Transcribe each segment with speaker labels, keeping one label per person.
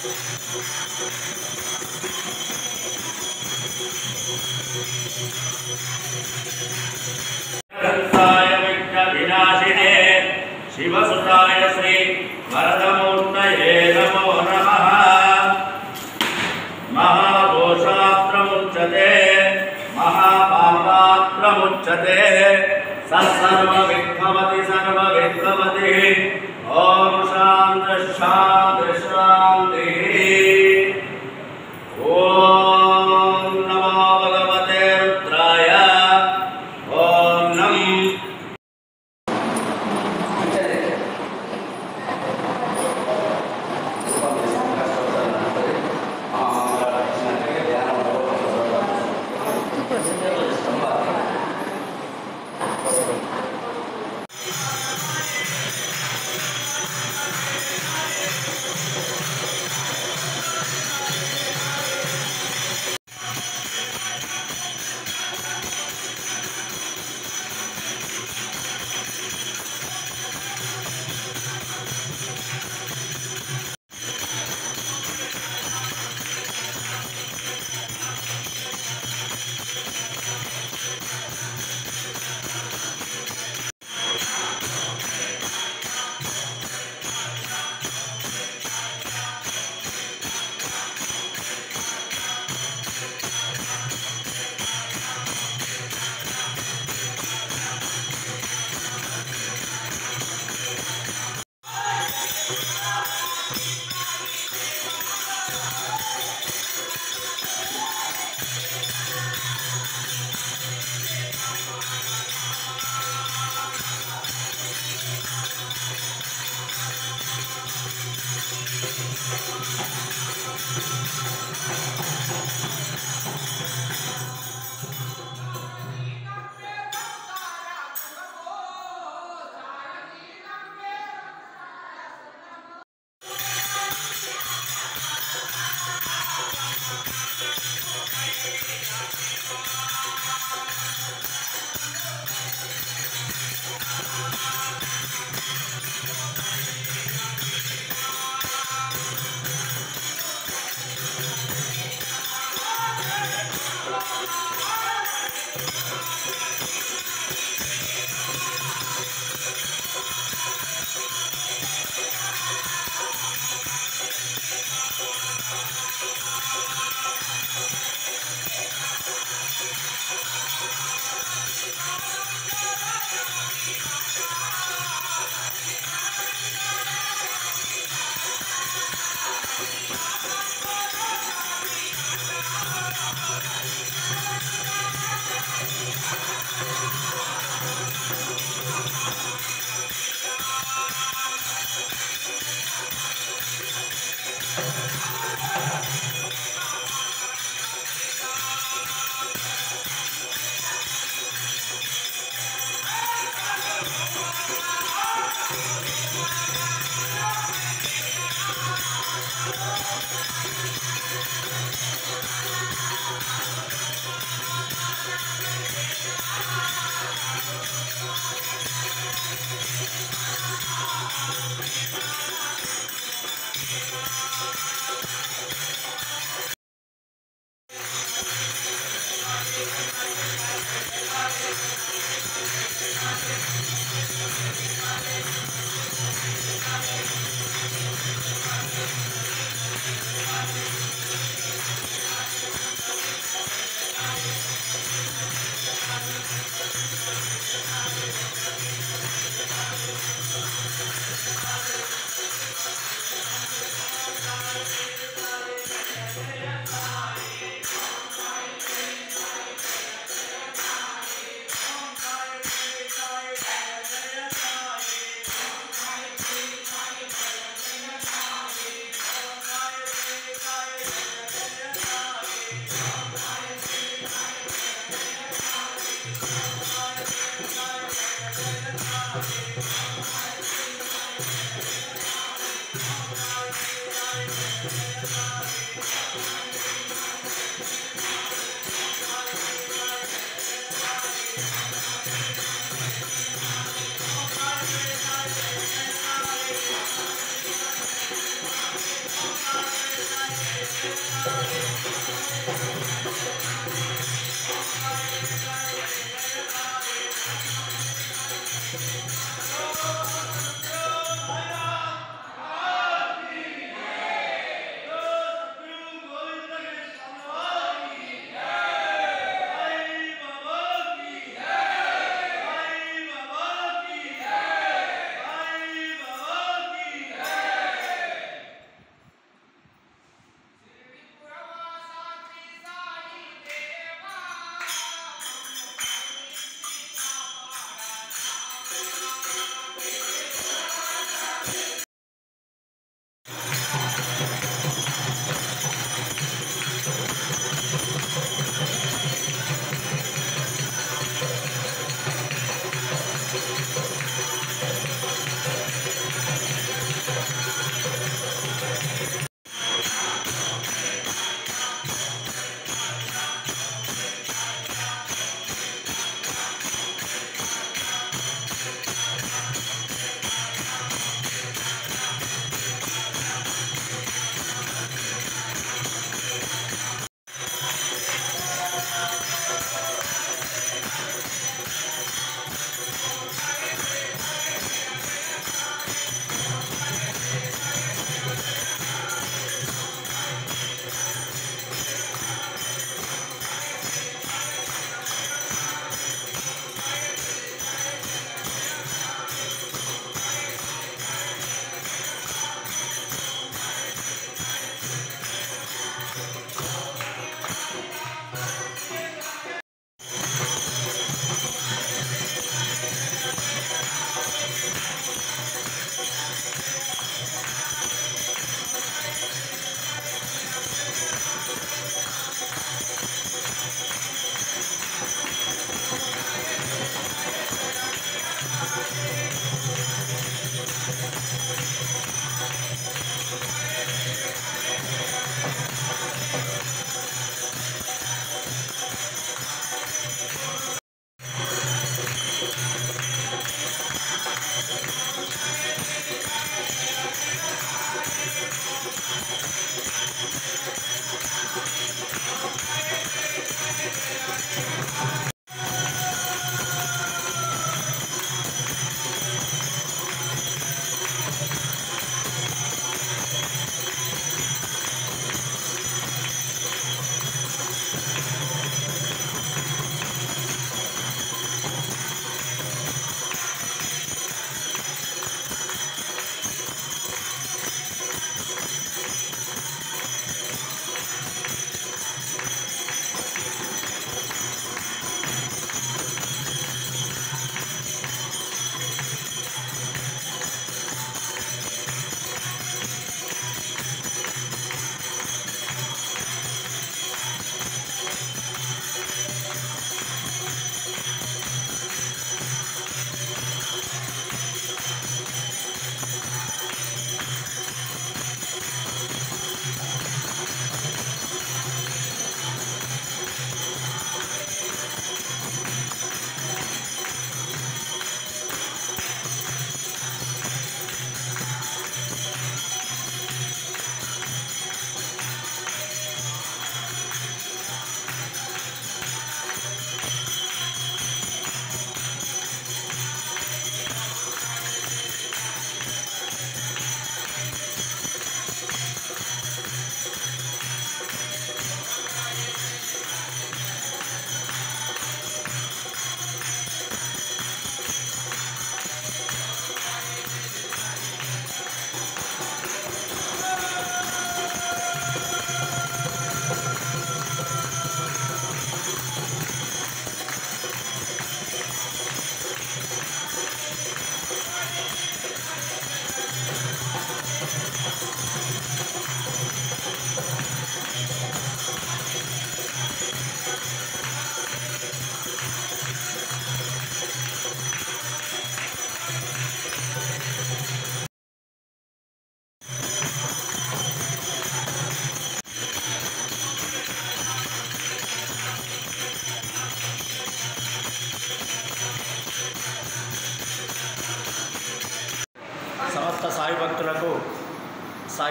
Speaker 1: హంసాయ విఘ్నవినాశినే శివసుతాయ శ్రీ వరదమూర్తయే నమో నమః మహాఘోషాత్రముచ్యతే మహాపాపాత్రముచ్యతే సర్వవిఘ్నమతి సర్వవిఘ్నమతి ఓం శాంతి శాంతి శాంతి ఓం నమో భగవతే రుద్రాయ ఓం నం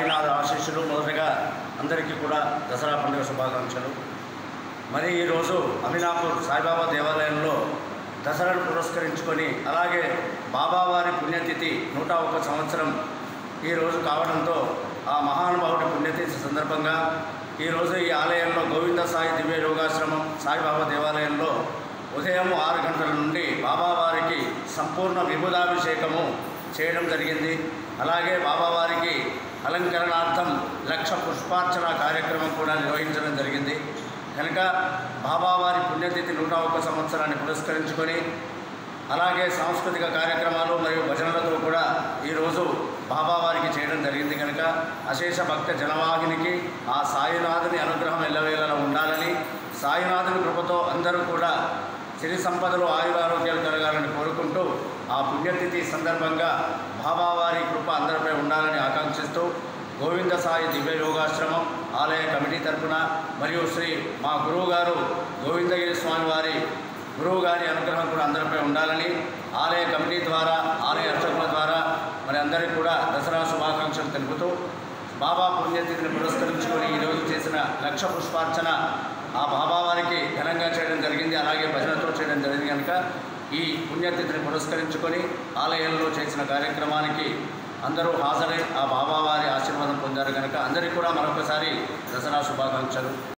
Speaker 1: సాయినాథ ఆశీస్సులు మొదటగా అందరికీ కూడా దసరా పండుగ శుభాకాంక్షలు మరి ఈరోజు అమినాపూర్ సాయిబాబా దేవాలయంలో దసరాను పురస్కరించుకొని అలాగే బాబావారి పుణ్యతిథి నూట ఒక సంవత్సరం ఈరోజు కావడంతో ఆ మహానుభావుడి పుణ్యతిథి సందర్భంగా ఈరోజు ఈ ఆలయంలో గోవింద సాయి దివ్య యోగాశ్రమం సాయిబాబా దేవాలయంలో ఉదయం ఆరు గంటల నుండి బాబావారికి సంపూర్ణ విభుదాభిషేకము చేయడం జరిగింది అలాగే బాబావారికి అలంకరణార్థం లక్ష పుష్పార్చన కార్యక్రమం కూడా నిర్వహించడం జరిగింది కనుక బాబావారి పుణ్యతిథి నూట ఒక్క సంవత్సరాన్ని పురస్కరించుకొని అలాగే సాంస్కృతిక కార్యక్రమాలు మరియు భజనలతో కూడా ఈరోజు బాబావారికి చేయడం జరిగింది కనుక అశేష భక్త జనవాహినికి ఆ సాయినాథుని అనుగ్రహం ఎల్లవేళలా ఉండాలని సాయినాథుని కృపతో అందరూ కూడా సిరి సంపదలు ఆయురారోగ్యాలు కలగాలని కోరుకుంటూ ఆ పుణ్యతిథి సందర్భంగా బాబావారి కృప అందరిపై ఉండాలని ఆకాంక్షిస్తూ గోవింద సాయి దివ్య యోగాశ్రమం ఆలయ కమిటీ తరపున మరియు శ్రీ మా గురువు గారు గోవిందగిరి స్వామి వారి గురువు గారి అనుగ్రహం కూడా అందరిపై ఉండాలని ఆలయ కమిటీ ద్వారా ఆలయ అర్చకుల ద్వారా మరి అందరికీ కూడా దసరా శుభాకాంక్షలు తెలుపుతూ బాబా పుణ్యతిథిని పురస్కరించుకొని ఈరోజు చేసిన లక్ష పుష్పార్చన ఆ బాబా వారికి ఘనంగా చేయడం జరిగింది అలాగే భజనతో చేయడం జరిగింది కనుక ఈ పుణ్యతిథిని పురస్కరించుకొని ఆలయంలో చేసిన కార్యక్రమానికి అందరూ హాజరై ఆ బాబా వారి ఆశీర్వాదం పొందారు కనుక అందరికీ కూడా మరొకసారి దసరా శుభాకాంక్షలు